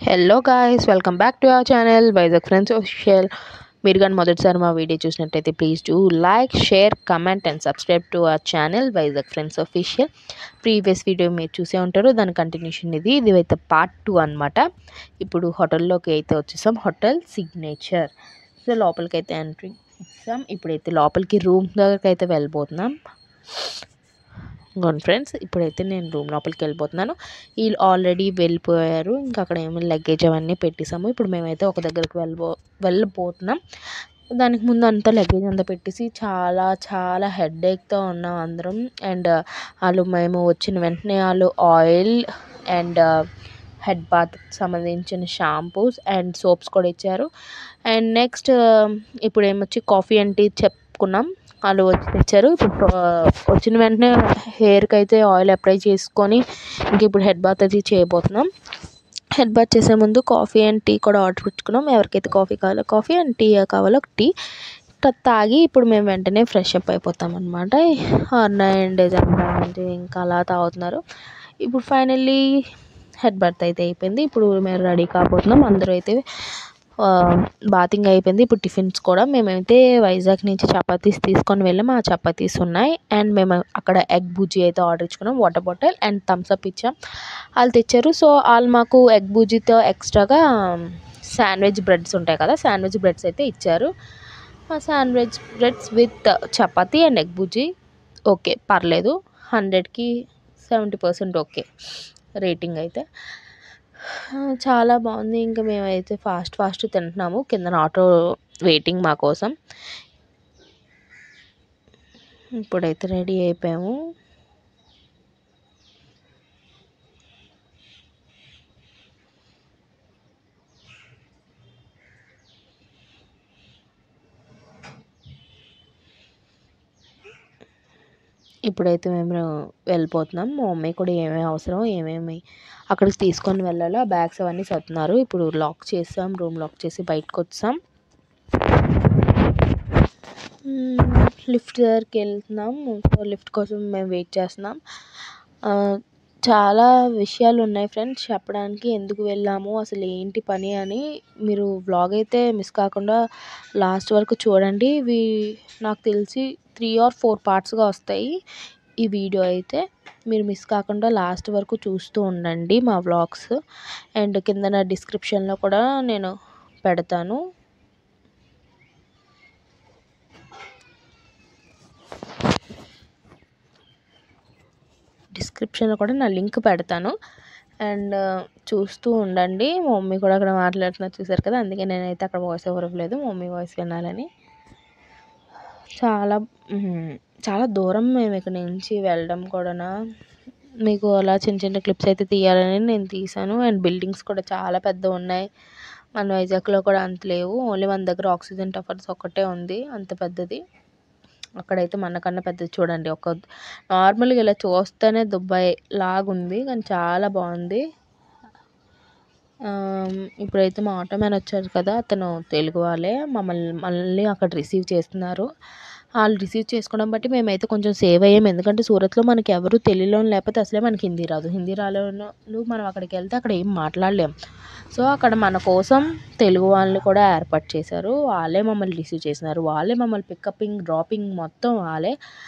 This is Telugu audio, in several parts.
hello guys welcome back to our channel Vizag friends official మీరు కానీ మొదటిసారి మా వీడియో చూసినట్టయితే please do like share comment and subscribe to our channel Vizag friends official previous video మీరు చూసే ఉంటారు దాని కంటిన్యూషన్ ఇది ఇది అయితే పార్ట్ టూ అనమాట ఇప్పుడు హోటల్లోకి అయితే వచ్చేసాం హోటల్ సిగ్నేచర్ సో లోపలికి అయితే ఎంట్రీ ఇచ్చాం ఇప్పుడైతే లోపలికి రూమ్ దగ్గరికి అయితే వెళ్ళిపోతున్నాం గోన్ ఫ్రెండ్స్ ఇప్పుడైతే నేను రూమ్ లోపలికి వెళ్ళిపోతున్నాను వీళ్ళు ఆల్రెడీ వెళ్ళిపోయారు ఇంకా అక్కడ ఏమి లగేజ్ అవన్నీ పెట్టేసాము ఇప్పుడు మేమైతే ఒక దగ్గరికి వెళ్ళబో వెళ్ళిపోతున్నాం దానికి ముందు అంతా లగేజ్ అంతా పెట్టేసి చాలా చాలా హెడేక్తో ఉన్నాం అందరం అండ్ వాళ్ళు మేము వచ్చిన వెంటనే వాళ్ళు ఆయిల్ అండ్ హెడ్ బాత్ సంబంధించిన షాంపూస్ అండ్ సోప్స్ కూడా ఇచ్చారు అండ్ నెక్స్ట్ ఇప్పుడు ఏమొచ్చి కాఫీ అండ్ టీ చెప్పుకున్నాం వాళ్ళు వచ్చి తెచ్చారు ఇప్పుడు వచ్చిన వెంటనే హెయిర్కి అయితే ఆయిల్ అప్లై చేసుకొని ఇంక ఇప్పుడు హెడ్ బాత్ అది చేయబోతున్నాం హెడ్ బాత్ చేసే ముందు కాఫీ అండ్ టీ కూడా ఆర్డర్ పెట్టుకున్నాం ఎవరికైతే కాఫీ కావాలో కాఫీ అండ్ టీ కావాలో టీ తాగి ఇప్పుడు మేము వెంటనే ఫ్రెష్ అప్ అయిపోతాం అనమాట అండ్ అంటే ఇంకా అలా తాగుతున్నారు ఇప్పుడు ఫైనల్లీ హెడ్ బర్త్ అయితే అయిపోయింది ఇప్పుడు మేము రెడీ కాబోతున్నాం అందరూ అయితే బాతింగ్ అయిపోయింది ఇప్పుడు టిఫిన్స్ కూడా మేమైతే వైజాగ్ నుంచి చపాతీస్ తీసుకొని వెళ్ళాం ఆ చపాతీస్ ఉన్నాయి అండ్ మేము అక్కడ ఎగ్ బుజ్జి అయితే ఆర్డర్ ఇచ్చుకున్నాం water bottle and Thums Up ఇచ్చాం వాళ్ళు తెచ్చారు సో వాళ్ళు మాకు ఎగ్ బుజ్జితో ఎక్స్ట్రాగా శాండ్విచ్ బ్రెడ్స్ ఉంటాయి కదా శాండ్విచ్ బ్రెడ్స్ అయితే ఇచ్చారు ఆ sandwich breads with chapati and egg bhurji okay పర్లేదు హండ్రెడ్కి సెవెంటీ పర్సెంట్ ఓకే రేటింగ్ అయితే చాలా బాగుంది ఇంకా మేమైతే ఫాస్ట్ ఫాస్ట్ తింటున్నాము కింద ఆటో వెయిటింగ్ మా కోసం ఇప్పుడైతే రెడీ అయిపోయాము ఇప్పుడైతే మేము వెళ్ళిపోతున్నాం మా మమ్మీ కూడా ఏమేమి అవసరం ఏమేమి అక్కడికి తీసుకొని వెళ్ళాలో ఆ బ్యాగ్స్ అవన్నీ సర్దుతున్నారు ఇప్పుడు లాక్ చేసాం రూమ్ లాక్ చేసి బయటకు వచ్చాం లిఫ్ట్ దగ్గరికి వెళ్తున్నాం సో లిఫ్ట్ కోసం మేము వెయిట్ చేస్తున్నాం చాలా విషయాలు ఉన్నాయి ఫ్రెండ్స్ చెప్పడానికి ఎందుకు వెళ్ళాము అసలు ఏంటి పని అని మీరు వ్లాగ్ అయితే మిస్ కాకుండా లాస్ట్ వరకు చూడండి ఇవి నాకు తెలిసి త్రీ ఆర్ ఫోర్ పార్ట్స్గా వస్తాయి ఈ వీడియో అయితే మీరు మిస్ కాకుండా లాస్ట్ వరకు చూస్తూ ఉండండి మా వ్లాగ్స్ అండ్ కింద నా డిస్క్రిప్షన్లో కూడా నేను పెడతాను డిస్క్రిప్షన్లో కూడా నా లింక్ పెడతాను అండ్ చూస్తూ ఉండండి మా మమ్మీ కూడా అక్కడ మాట్లాడుతున్నారు చూసారు కదా అందుకే నేనైతే అక్కడ వాయిస్ ఓవర్ ఇవ్వలేదు మా మమ్మీ వాయిస్ వినాలని చాలా చాలా దూరం మేము ఇక్కడ నుంచి వెళ్ళడం కూడా మీకు అలా చిన్న చిన్న క్లిప్స్ అయితే తీయాలని నేను తీసాను అండ్ బిల్డింగ్స్ కూడా చాలా పెద్ద ఉన్నాయి మన వైజాగ్లో కూడా అంత లేవు ఓన్లీ మన దగ్గర ఆక్సిజన్ టవర్స్ ఒక్కటే ఉంది అంత పెద్దది అక్కడైతే మనకన్నా పెద్దది చూడండి ఒక నార్మల్గా ఇలా చూస్తేనే దుబాయ్ లాగుంది కానీ చాలా బాగుంది ఇప్పుడైతే మా ఆటో మ్యాన్ వచ్చారు కదా అతను తెలుగు వాళ్ళే మమ్మల్ని మళ్ళీ అక్కడ రిసీవ్ చేస్తున్నారు వాళ్ళు రిసీవ్ చేసుకోవడం బట్టి మేమైతే కొంచెం సేవ్ అయ్యాం ఎందుకంటే సూరత్లో మనకి ఎవరు తెలుగులో లేకపోతే అసలే మనకి హిందీ రాదు హిందీ రాలేను మనం అక్కడికి వెళ్తే అక్కడ ఏం మాట్లాడలేం సో అక్కడ మన కోసం తెలుగు వాళ్ళని కూడా ఏర్పాటు చేశారు వాళ్ళే మమ్మల్ని రిసీవ్ చేసినారు వాళ్ళే మమ్మల్ని పికప్పింగ్ డ్రాపింగ్ మొత్తం వాళ్ళే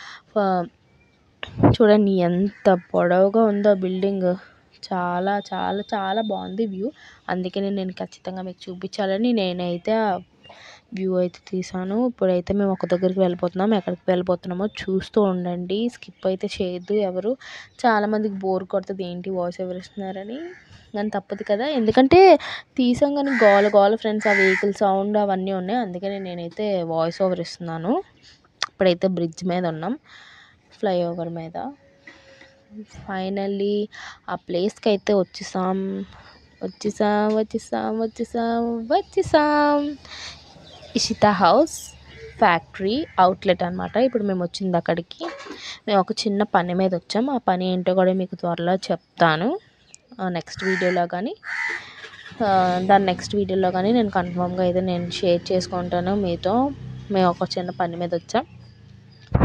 చూడండి ఎంత పొడవుగా ఉందో బిల్డింగ్ చాలా చాలా చాలా బాగుంది వ్యూ అందుకనే నేను ఖచ్చితంగా మీకు చూపించాలని నేనైతే వ్యూ అయితే తీసాను ఇప్పుడైతే మేము ఒక దగ్గరికి వెళ్ళిపోతున్నాం ఎక్కడికి వెళ్ళిపోతున్నామో చూస్తూ ఉండండి స్కిప్ అయితే చేయొద్దు ఎవరు చాలామందికి బోర్ కొడుతుంది ఏంటి వాయిస్ ఎవరు ఇస్తున్నారని కానీ తప్పదు కదా ఎందుకంటే తీసాం కానీ గోల గోల ఫ్రెండ్స్ ఆ వెహికల్ సౌండ్ అవన్నీ ఉన్నాయి అందుకని నేనైతే వాయిస్ ఓవర్ ఇస్తున్నాను ఇప్పుడైతే బ్రిడ్జ్ మీద ఉన్నాం ఫ్లైఓవర్ మీద ఫైనల్లీ ఆ ప్లేస్కి అయితే వచ్చేసాం వచ్చేసాం వచ్చేసాం వచ్చేసాం వచ్చేసాం ఇషితా హౌస్ ఫ్యాక్టరీ అవుట్లెట్ అనమాట ఇప్పుడు మేము వచ్చింది అక్కడికి మేము ఒక చిన్న పని మీద వచ్చాం ఆ పని ఏంటో కూడా మీకు త్వరలో చెప్తాను నెక్స్ట్ వీడియోలో కానీ దాని నెక్స్ట్ వీడియోలో కానీ నేను కన్ఫామ్గా అయితే నేను షేర్ చేసుకుంటాను మీతో మేము ఒక చిన్న పని మీద వచ్చాం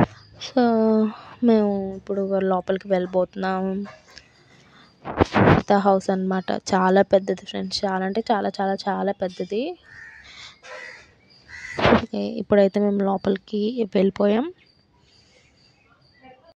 సో మేము ఇప్పుడు లోపలికి వెళ్ళిపోతున్నాం శ్వేత హౌస్ అనమాట చాలా పెద్దది ఫ్రెండ్స్ చాలా అంటే చాలా చాలా చాలా పెద్దది ఓకే ఇప్పుడైతే మేము లోపలికి వెళ్ళిపోయాం